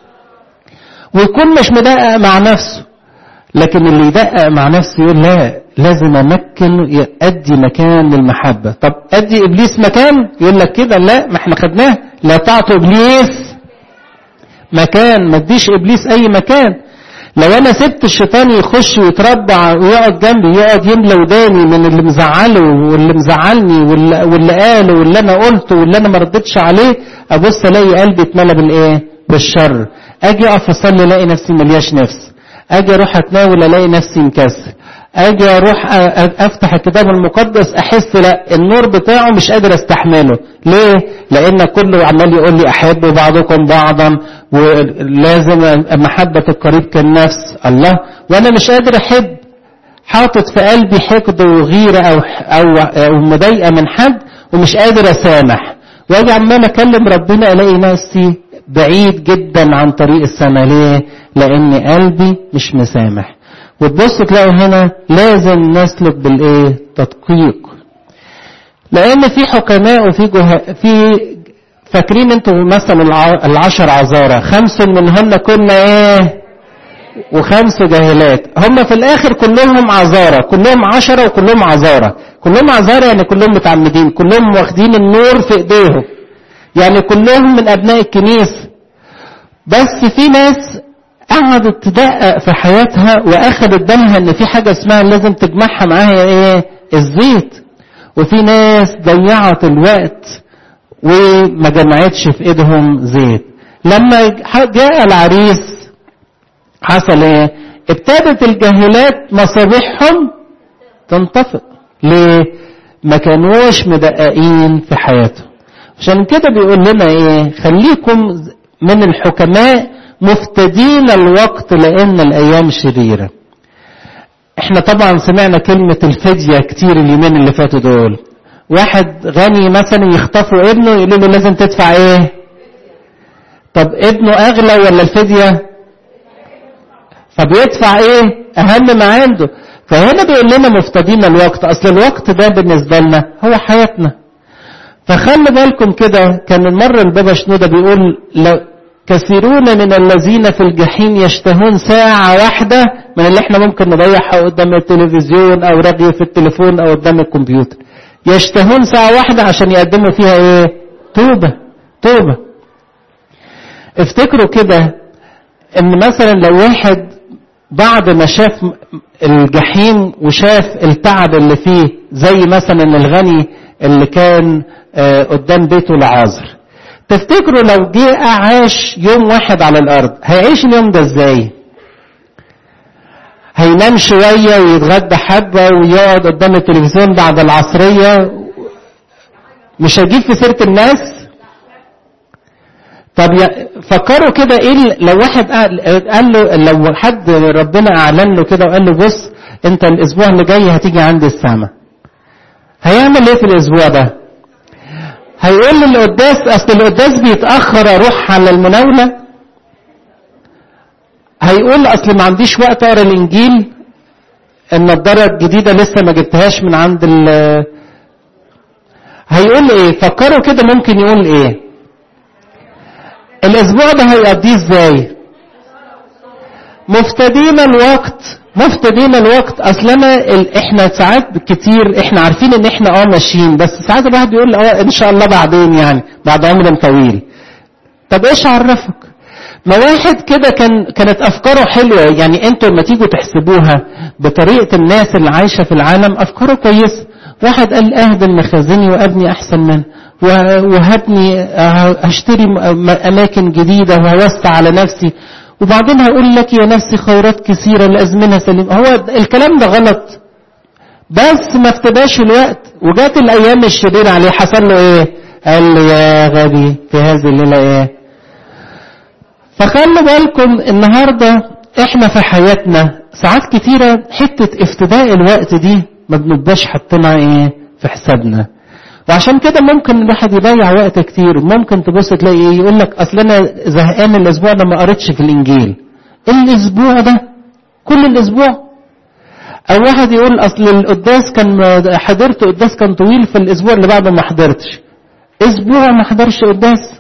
ويكون مش مدقق مع نفسه لكن اللي يدقق مع نفسه يقول لا لازم امكن ادي مكان للمحبه طب ادي ابليس مكان يقول لك كده لا ما احنا خدناه لا تعطوا ابليس مكان ما اديش ابليس اي مكان لو انا سبت الشيطان يخش ويتربع ويقعد جنبي يقعد يملى وداني من اللي مزعله واللي مزعلني واللي, واللي قاله واللي انا قلته واللي انا ما ردتش عليه ابص الاقي قلبي اتملى بالايه بالشر اجي اقف اصلي الاقي نفسي ملياش نفس اجي اروح اتناول الاقي نفسي مكسل اجي اروح افتح الكتاب المقدس احس لا النور بتاعه مش قادر استحمله ليه لان كله عمال يقول لي احب بعضكم بعضا ولازم محبة القريب كالنفس الله وانا مش قادر احب حاطط في قلبي حقد وغيرة او او او مضايقة من حد ومش قادر اسامح واجي عمال اكلم ربنا الاقي نفسي بعيد جدا عن طريق السما ليه لان قلبي مش مسامح وتبص تلاقي هنا لازم نسلك بالايه تدقيق لان في حكماء وفي جه... في فاكرين انتوا مثلا العشر عذارى خمس منهن كنا ايه وخمس جاهلات هم في الاخر كلهم عذارى كلهم عشرة وكلهم عذارى كلهم عذارى يعني كلهم متعمدين كلهم واخدين النور في ايديهم يعني كلهم من ابناء الكنيسة بس في ناس قعدت تدقق في حياتها واخدت بالها ان في حاجة اسمها لازم تجمعها معاها ايه الزيت وفي ناس ضيعت الوقت وما جمعتش في ايدهم زيت لما جاء العريس حصل ايه ابتدت الجاهلات مصابيحهم تنطفئ ليه ما كانوش مدققين في حياتهم عشان كده بيقول لنا ايه خليكم من الحكماء مفتدين الوقت لان الايام شريره احنا طبعا سمعنا كلمة الفدية كتير اليومين اللي فاتوا دول واحد غني مثلا يخطفوا ابنه يقولوا له لازم تدفع ايه طب ابنه اغلى ولا الفدية فبيدفع ايه اهم ما عنده فهنا بيقول لنا مفتدين الوقت اصل الوقت ده بالنسبة لنا هو حياتنا فخلي بالكم كده كان المرة البابا شنودة بيقول لو كثيرون من الذين في الجحيم يشتهون ساعة واحدة من اللي احنا ممكن نضيعها قدام التلفزيون او راديو في التليفون او قدام الكمبيوتر يشتهون ساعة واحدة عشان يقدموا فيها ايه توبة توبة افتكروا كده ان مثلا لو واحد بعد ما شاف الجحيم وشاف التعب اللي فيه زي مثلا الغني اللي كان قدام بيته لعازر تفتكروا لو جه عاش يوم واحد على الارض هيعيش اليوم ده ازاي هينام شوية ويتغدى حبة ويقعد قدام التلفزيون بعد العصرية مش هيجيب في سيرة الناس طب فكروا كده ايه لو واحد قال له لو حد ربنا اعلن له كده وقال له بص انت الاسبوع اللي جاي هتيجي عند السما هيعمل ايه في الاسبوع ده هيقول للقداس اصل القداس بيتاخر اروح على المناوله هيقول اصل ما عنديش وقت اقرا الانجيل النضاره الجديده لسه ما جبتهاش من عند ال هيقول ايه فكروا كده ممكن يقول ايه الاسبوع ده هيقضيه ازاي مفتدين الوقت مفتدين الوقت اصل انا ال... احنا ساعات كتير احنا عارفين ان احنا اه ماشيين بس ساعات الواحد بيقول اه ان شاء الله بعدين يعني بعد عمر طويل طب ايش عرفك ما واحد كده كان كانت افكاره حلوه يعني انتوا لما تيجوا تحسبوها بطريقه الناس اللي عايشه في العالم افكاره كويسه واحد قال اهدم مخازني وابني احسن منه وهبني هشتري اماكن جديده وهوسع على نفسي وبعدين هقول لك يا نفسي خيرات كثيره لازمنه سليمه هو الكلام ده غلط بس ما افتداش الوقت وجات الايام الشريره عليه حصل له ايه قال لي يا غبي في هذه الليله ايه فخلوا بالكم النهارده احنا في حياتنا ساعات كتيره حته افتداء الوقت دي ما بنبقاش حاطينها ايه في حسابنا وعشان كده ممكن الواحد يضيع وقت كتير ممكن تبص تلاقي ايه يقول لك اصل انا زهقان الاسبوع ده ما قريتش في الانجيل الاسبوع ده كل الاسبوع او واحد يقول اصل القداس كان حضرت قداس كان طويل في الاسبوع اللي بعده ما حضرتش اسبوع ما حضرش قداس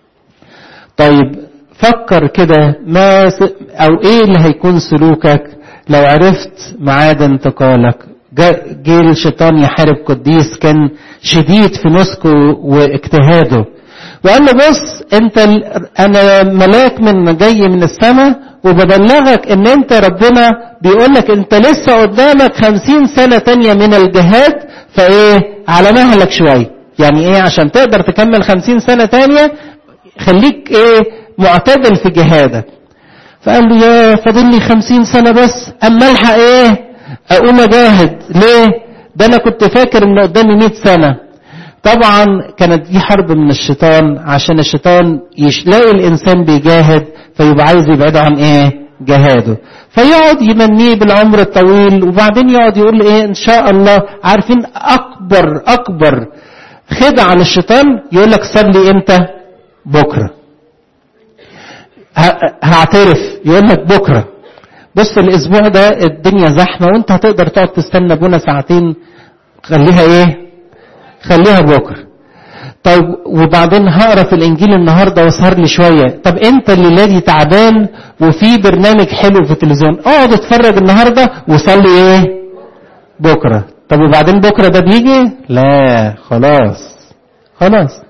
طيب فكر كده ما س... او ايه اللي هيكون سلوكك لو عرفت ميعاد انتقالك جه الشيطان يحارب قديس كان شديد في نسكه واجتهاده وقال له بص انت انا ملاك من جاي من السماء وببلغك ان انت ربنا بيقول لك انت لسه قدامك خمسين سنة تانية من الجهاد فايه على مهلك شوية يعني ايه عشان تقدر تكمل خمسين سنة تانية خليك ايه معتدل في جهادك فقال له يا فاضل لي خمسين سنة بس اما الحق ايه اقوم اجاهد ليه ده انا كنت فاكر ان قدامي 100 سنه طبعا كانت دي حرب من الشيطان عشان الشيطان يلاقي الانسان بيجاهد فيبقى عايز يبعده عن ايه جهاده فيقعد يمنيه بالعمر الطويل وبعدين يقعد يقول ايه ان شاء الله عارفين اكبر اكبر خدعه للشيطان يقول لك صلي امتى بكره هعترف يقول لك بكره بص الاسبوع ده الدنيا زحمه وانت هتقدر تقعد تستنى ابونا ساعتين خليها ايه خليها بكره طيب وبعدين هقرا في الانجيل النهارده واسهر لي شويه طب انت الليله دي تعبان وفي برنامج حلو في التلفزيون اقعد اتفرج النهارده وصلي ايه بكره طب وبعدين بكره ده بيجي لا خلاص خلاص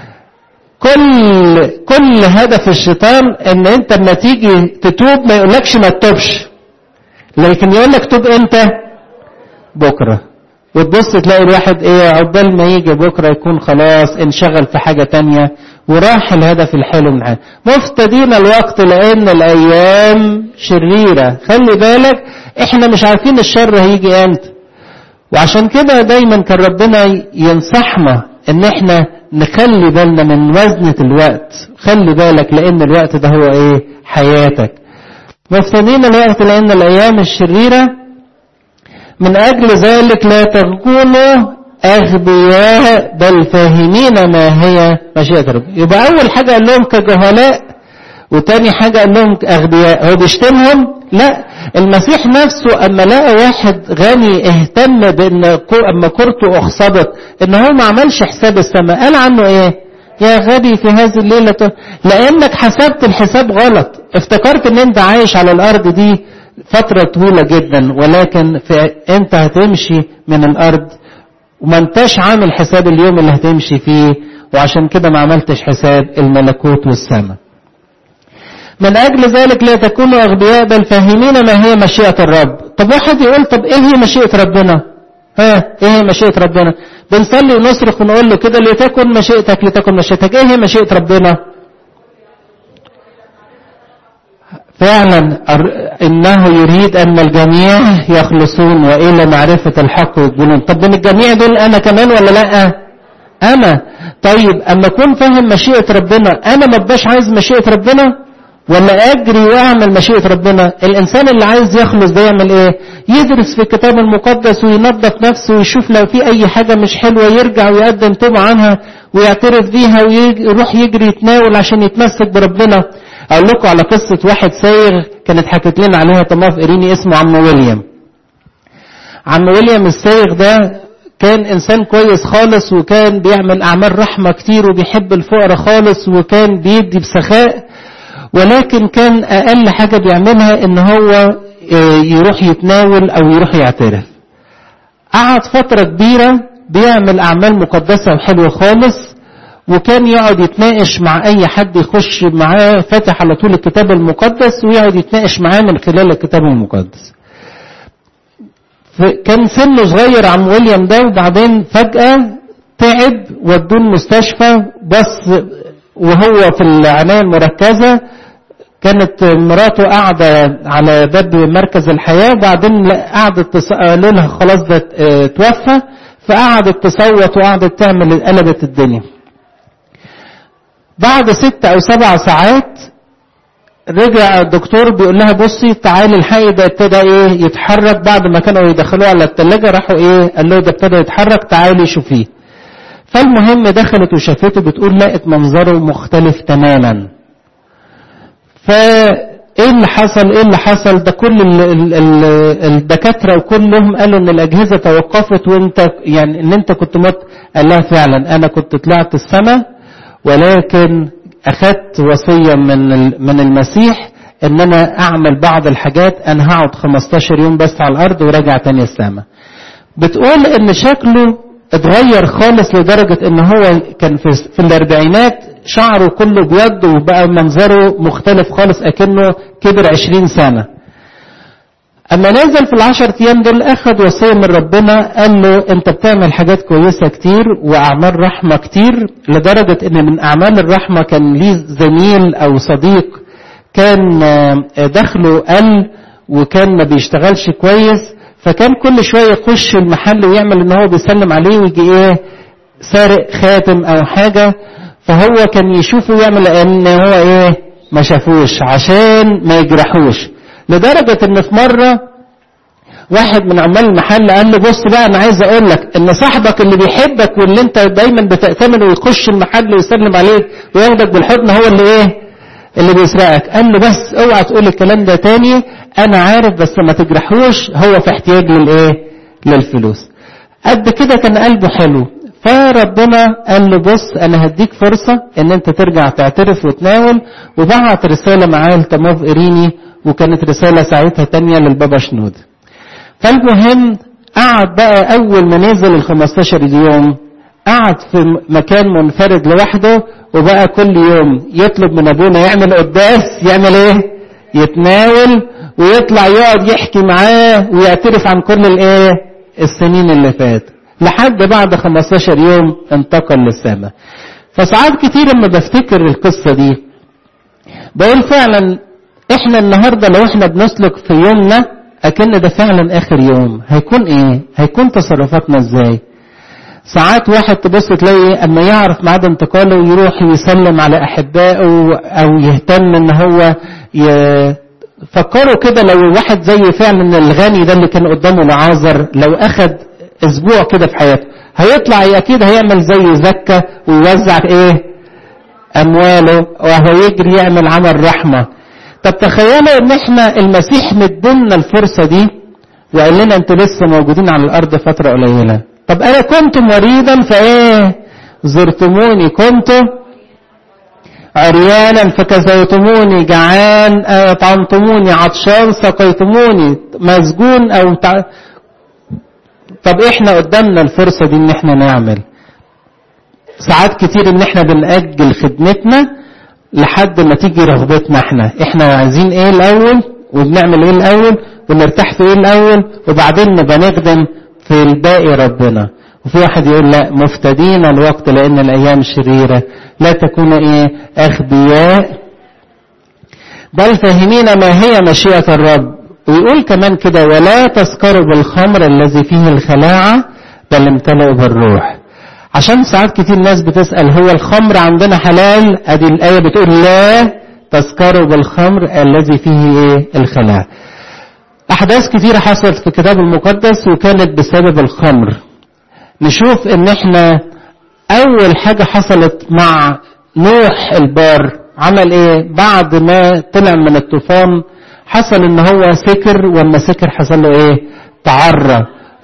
كل كل هدف الشيطان ان انت لما تيجي تتوب ما يقولكش ما تتوبش لكن يقول لك توب امتى بكره وتبص تلاقي الواحد ايه عقبال ما يجي بكره يكون خلاص انشغل في حاجه تانية وراح الهدف الحلو من حاجة. مفتدين الوقت لان الايام شريره خلي بالك احنا مش عارفين الشر هيجي امتى وعشان كده دايما كان ربنا ينصحنا ان احنا نخلي بالنا من وزنة الوقت خلي بالك لان الوقت ده هو ايه حياتك مفتدين الوقت لان الايام الشريرة من اجل ذلك لا تكونوا اغبياء بل فاهمين ما هي مشيئة ربنا يبقى اول حاجة قال لهم كجهلاء وتاني حاجة قال لهم اغبياء هو بيشتمهم لا المسيح نفسه اما لقى واحد غني اهتم بان اما كرته اخصبت ان هو ما عملش حساب السماء قال عنه ايه يا غبي في هذه الليلة لانك حسبت الحساب غلط افتكرت ان انت عايش على الارض دي فترة طويلة جدا ولكن في انت هتمشي من الارض وما انتش عامل حساب اليوم اللي هتمشي فيه وعشان كده ما عملتش حساب الملكوت والسماء من أجل ذلك لا تكونوا أغبياء بل فاهمين ما هي مشيئة الرب طب واحد يقول طب إيه هي مشيئة ربنا ها إيه هي مشيئة ربنا بنصلي ونصرخ ونقول له كده لتكن مشيئتك لتكن مشيئتك إيه هي مشيئة ربنا فعلا إنه يريد أن الجميع يخلصون وإلى معرفة الحق يقولون طب من الجميع دول أنا كمان ولا لأ أنا طيب أما أكون فاهم مشيئة ربنا أنا ما بقاش عايز مشيئة ربنا ولا اجري واعمل مشيئه ربنا الانسان اللي عايز يخلص ده يعمل ايه يدرس في الكتاب المقدس وينظف نفسه ويشوف لو في اي حاجه مش حلوه يرجع ويقدم توبه عنها ويعترف بيها ويروح يجري يتناول عشان يتمسك بربنا اقول لكم على قصه واحد سايغ كانت حكت لنا عليها طماف إريني اسمه عم ويليام عم ويليام السايغ ده كان انسان كويس خالص وكان بيعمل اعمال رحمة كتير وبيحب الفقراء خالص وكان بيدي بسخاء ولكن كان اقل حاجة بيعملها ان هو يروح يتناول او يروح يعترف قعد فترة كبيرة بيعمل اعمال مقدسة وحلوة خالص وكان يقعد يتناقش مع اي حد يخش معاه فاتح على طول الكتاب المقدس ويقعد يتناقش معاه من خلال الكتاب المقدس كان سنه صغير عم ويليام ده وبعدين فجأة تعب ودوه المستشفى بس وهو في العناية المركزة كانت مراته قاعدة على باب مركز الحياة وبعدين قعدت قالوا لها خلاص ده توفى فقعدت تصوت وقعدت تعمل قلبت الدنيا بعد ست او سبع ساعات رجع الدكتور بيقول لها بصي تعالي الحقي ده ابتدى ايه يتحرك بعد ما كانوا يدخلوه على الثلاجة راحوا ايه قال له ده ابتدى يتحرك تعالي شوفيه فالمهم دخلت وشافته بتقول لقت منظره مختلف تماما فايه اللي حصل ايه اللي حصل ده كل ال ال ال الدكاتره وكلهم قالوا ان الاجهزه توقفت وانت يعني ان انت كنت مت قال لها فعلا انا كنت طلعت السماء ولكن اخذت وصيه من من المسيح ان انا اعمل بعض الحاجات انا هقعد 15 يوم بس على الارض وراجع تاني السماء بتقول ان شكله اتغير خالص لدرجة ان هو كان في, في الاربعينات شعره كله بيض وبقى منظره مختلف خالص اكنه كبر عشرين سنة اما نزل في العشر ايام دول اخذ وصية من ربنا قال له انت بتعمل حاجات كويسة كتير واعمال رحمة كتير لدرجة ان من اعمال الرحمة كان ليه زميل او صديق كان دخله قل وكان ما بيشتغلش كويس فكان كل شوية يخش المحل ويعمل ان هو بيسلم عليه ويجي ايه سارق خاتم او حاجة فهو كان يشوفه يعمل ان هو ايه ما شافوش عشان ما يجرحوش لدرجة ان في مرة واحد من عمال المحل قال له بص بقى انا عايز اقول لك ان صاحبك اللي بيحبك واللي انت دايما بتأتمنه ويخش المحل ويسلم عليك وياخدك بالحضن هو اللي ايه اللي بيسرقك قال له بس اوعى تقول الكلام ده تاني انا عارف بس ما تجرحوش هو في احتياج للايه للفلوس قد كده كان قلبه حلو فربنا قال له بص انا هديك فرصة ان انت ترجع تعترف وتناول وبعت رسالة معاه لتموف اريني وكانت رسالة ساعتها تانية للبابا شنود فالمهم قعد بقى اول ما نزل ال 15 يوم قعد في مكان منفرد لوحده وبقى كل يوم يطلب من ابونا يعمل قداس يعمل ايه يتناول ويطلع يقعد يحكي معاه ويعترف عن كل الايه السنين اللي فات لحد بعد 15 يوم انتقل للسماء فساعات كتير لما بفتكر القصة دي بقول فعلا احنا النهاردة لو احنا بنسلك في يومنا اكن ده فعلا اخر يوم هيكون ايه هيكون تصرفاتنا ازاي ساعات واحد تبص تلاقي اما يعرف ميعاد انتقاله يروح يسلم على احبائه او يهتم ان هو ي... فكروا كده لو واحد زي فعلا الغني ده اللي كان قدامه لعازر لو اخد اسبوع كده في حياته هيطلع اكيد هيعمل زي زكة ويوزع ايه امواله وهو يجري يعمل عمل رحمة طب تخيلوا ان احنا المسيح مدينا الفرصة دي وقال لنا انتوا لسه موجودين على الارض فترة قليلة طب انا كنت مريضا فايه زرتموني كنت عريانا فكسوتموني جعان اطعمتموني عطشان سقيتموني مسجون او تع... طب احنا قدامنا الفرصة دي ان احنا نعمل ساعات كتير ان احنا بنأجل خدمتنا لحد ما تيجي رغبتنا احنا احنا عايزين ايه الاول وبنعمل ايه الاول ونرتاح في ايه الاول وبعدين نبقى نخدم في الباقي ربنا وفي واحد يقول لا مفتدين الوقت لان الايام شريرة لا تكون ايه اخبياء بل فاهمين ما هي مشيئة الرب ويقول كمان كده ولا تسكروا بالخمر الذي فيه الخلاعة بل امتلئوا بالروح عشان ساعات كتير ناس بتسأل هو الخمر عندنا حلال ادي الآية بتقول لا تسكروا بالخمر الذي فيه ايه الخلاعة احداث كتيرة حصلت في الكتاب المقدس وكانت بسبب الخمر نشوف ان احنا اول حاجة حصلت مع نوح البار عمل ايه بعد ما طلع من الطوفان حصل ان هو سكر واما سكر حصل له ايه تعرى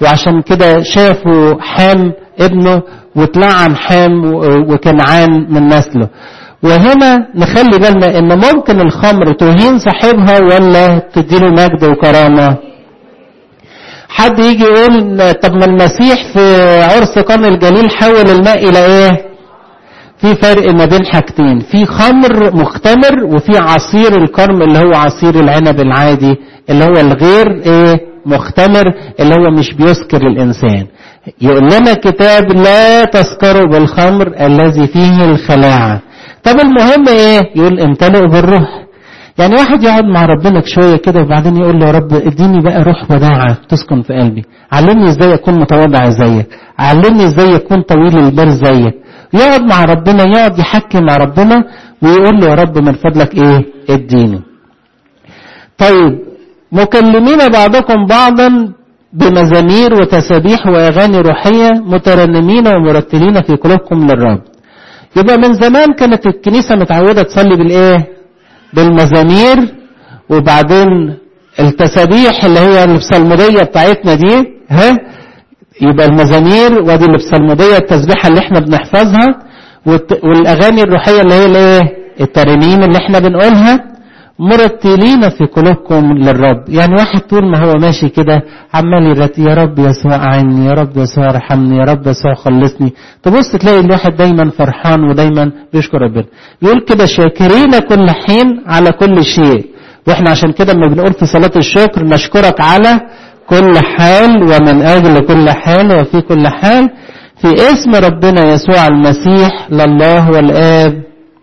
وعشان كده شافوا حام ابنه واتلعن حام وكنعان من نسله وهنا نخلي بالنا ان ممكن الخمر تهين صاحبها ولا تديله مجد وكرامة حد يجي يقول طب ما المسيح في عرس قرن الجليل حول الماء الى ايه في فرق ما بين حاجتين في خمر مختمر وفي عصير الكرم اللي هو عصير العنب العادي اللي هو الغير ايه مختمر اللي هو مش بيسكر الانسان يقول لنا الكتاب لا تسكروا بالخمر الذي فيه الخلاعه طب المهم ايه يقول امتلئوا بالروح يعني واحد يقعد مع ربنا شوية كده وبعدين يقول له يا رب اديني بقى روح وداعة تسكن في قلبي علمني ازاي اكون متواضع زيك علمني ازاي اكون طويل البال زيك يقعد مع ربنا يقعد يحكي مع ربنا ويقول له يا رب من فضلك ايه اديني طيب مكلمين بعضكم بعضا بمزامير وتسابيح واغاني روحيه مترنمين ومرتلين في قلوبكم للرب يبقى من زمان كانت الكنيسة متعودة تصلي بالإيه؟ بالمزامير وبعدين التسابيح اللي هي البصلمودية بتاعتنا دي ها يبقى المزامير وادي البصلمودية التسبيحة اللي احنا بنحفظها والأغاني الروحية اللي هي الايه؟ الترانيم اللي احنا بنقولها مرتلين في قلوبكم للرب يعني واحد طول ما هو ماشي كده عمال يرتل يا رب يسوع عني يا رب يسوع ارحمني يا رب يسوع خلصني تبص تلاقي الواحد دايما فرحان ودايما بيشكر ربنا يقول كده شاكرين كل حين على كل شيء واحنا عشان كده لما بنقول في صلاة الشكر نشكرك على كل حال ومن اجل كل حال وفي كل حال في اسم ربنا يسوع المسيح لله والاب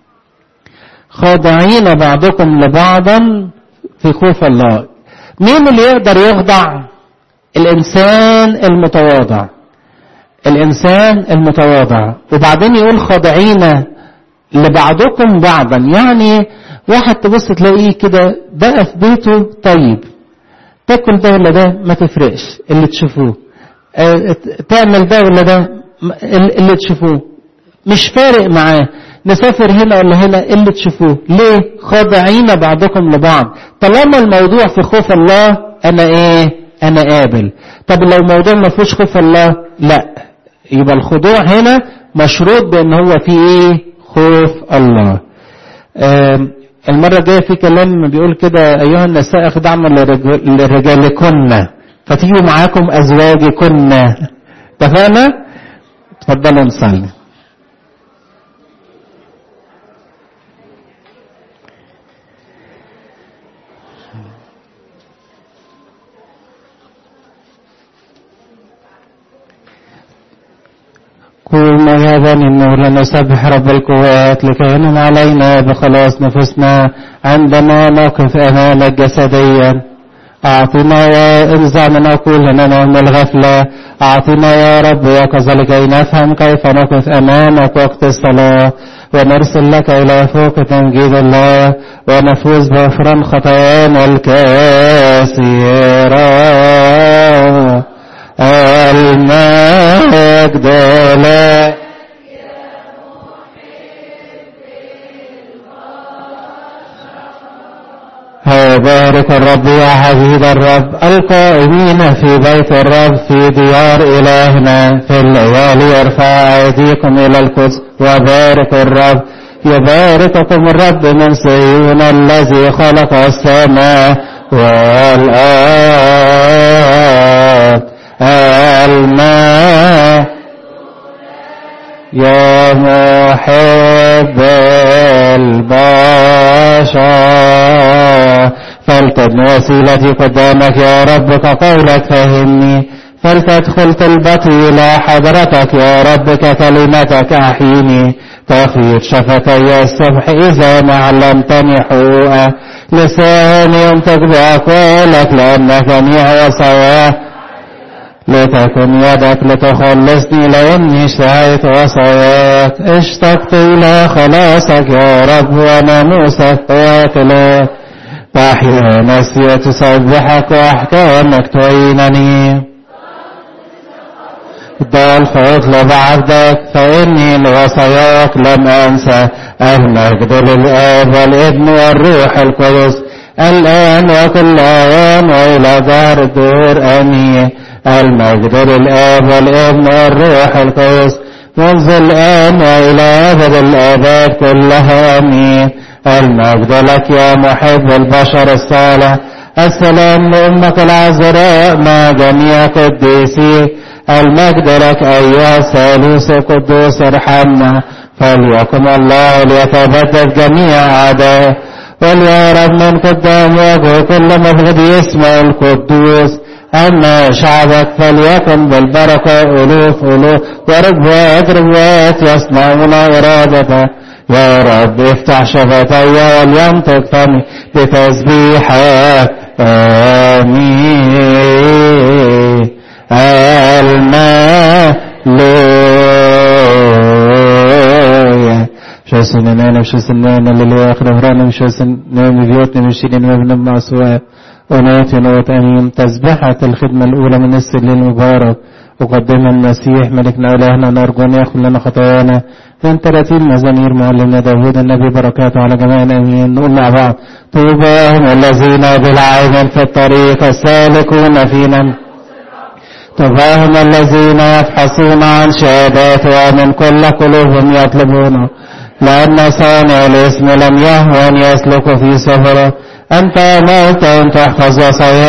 خاضعين بعضكم لبعضا في خوف الله مين اللي يقدر يخضع الانسان المتواضع الانسان المتواضع وبعدين يقول خاضعين لبعضكم بعضا يعني واحد تبص تلاقيه كده بقى في بيته طيب تاكل ده ولا ده ما تفرقش اللي تشوفوه اه تعمل ده ولا ده اللي تشوفوه مش فارق معاه نسافر هنا ولا هنا اللي تشوفوه ليه خاضعين بعضكم لبعض طالما الموضوع في خوف الله انا ايه انا قابل طب لو الموضوع ما فيهوش خوف الله لا يبقى الخضوع هنا مشروط بان هو في ايه خوف الله المرة الجاية في كلام بيقول كده أيها النساء اخضعن لرجالكن فتيجوا معاكم أزواجكن اتفقنا؟ اتفضلوا نصلي قوموا يا بني النور لنسبح رب القوات لكي ينم علينا بخلاص نفوسنا عندما نقف أمامك جسديا أعطنا وانزع من عقولنا نوم الغفلة أعطنا يا رب يقظة لكي نفهم كيف نقف أمامك وقت الصلاة ونرسل لك إلى فوق تمجيد الله ونفوز بغفران خطايانا الكاسيرة المجد لك بارك الرب يا حبيب الرب القائمين في بيت الرب في ديار إلهنا في الليالي ارفع أيديكم إلى القدس وبارك الرب يبارككم الرب من صيون الذي خلق السماء والأرض الماء يا محب البشر فلتبن وسيلتي قدامك يا رب كقولك فهمني فلتدخل طلبتي إلى حضرتك يا رب ككلمتك أحيني تخيط شفتي الصبح إذا ما علمتني حقوقه لساني ينطق بأقوالك لأن جميع وصاياه لتكن يدك لتخلصني لأني اشتهيت وصاياك اشتقت إلى خلاصك يا رب وناموسك واتلاك تحيا نفسي تسبحك وأحكامك تعينني ضال فاطلب عبدك فإني لوصاياك لم أنسى المجد للآب والابن والروح القدس الآن وكل آوان وإلى دار الدور آمين المجد للآب والابن والروح القدس منذ الآن وإلى أبد الآباد كلها آمين المجد لك يا محب البشر الصالح السلام لأمك العذراء مع جميع قديسيك المجد لك أيها الثالوث القدوس ارحمنا فليكن الله ليتبدد جميع أعدائه وليهرب من قدام وجهه كل مبغض اسمه القدوس أما شعبك فليكن بالبركة ألوف ألوف وربوات ربوات يصنعون إرادته يا رب افتح شفتي ولينطق فمي بتسبيحك آمين المالوية مش سنانا مش سنانا اللي آخر هرانا مش سنانا بيوتنا مش سنانا من المعصوات ونوتي نوت أمين تسبحة الخدمة الأولى من السل المبارك وقدم المسيح ملكنا إلهنا نرجو أن يغفر لنا خطايانا من تراتيل مزامير معلمنا داود النبي بركاته على جميعنا امين نقول مع بعض طوبى هم الذين بالعين في الطريق السالكون فينا طوبى هم الذين يبحثون عن شهادات ومن كل قلوبهم يطلبون لأن صانع الاسم لم يهوى أن يسلك في سفره أنت أمرت أن تحفظ وصايا